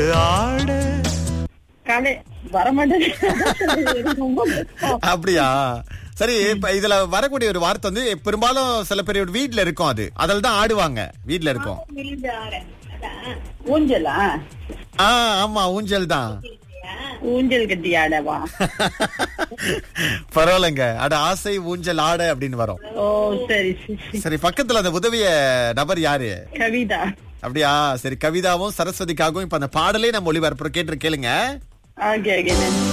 ஆட காலை வரமாட்டேன் ரொம்ப கஷ்டம். அப்படியா சரி இப்ப இதுல வரக்கூடிய ஒரு வார்த்தை வந்து பெரும்பாலும் சில பேர் வீட்ல இருக்கும் அது அதில் தான் ஆடுவாங்க வீட்ல இருக்கும் ஊஞ்சலா ஆ ஆமா ஊஞ்சல் தான் ஊஞ்சல் கட்டி ஆடவா பரவாயில்லைங்க அட ஆசை ஊஞ்சல் ஆட அப்படின்னு வரும் ஓ சரி சரி சரி. சரி பக்கத்துல அந்த உதவிய நபர் யாரு கவிதா அப்படியா சரி கவிதாவும் சரஸ்வதிக்காகவும் இப்ப அந்த பாடலே நம்ம ஒளிபரப்புறோம் கேட்டு கேளுங்க ஓகே ஓகே நன்றி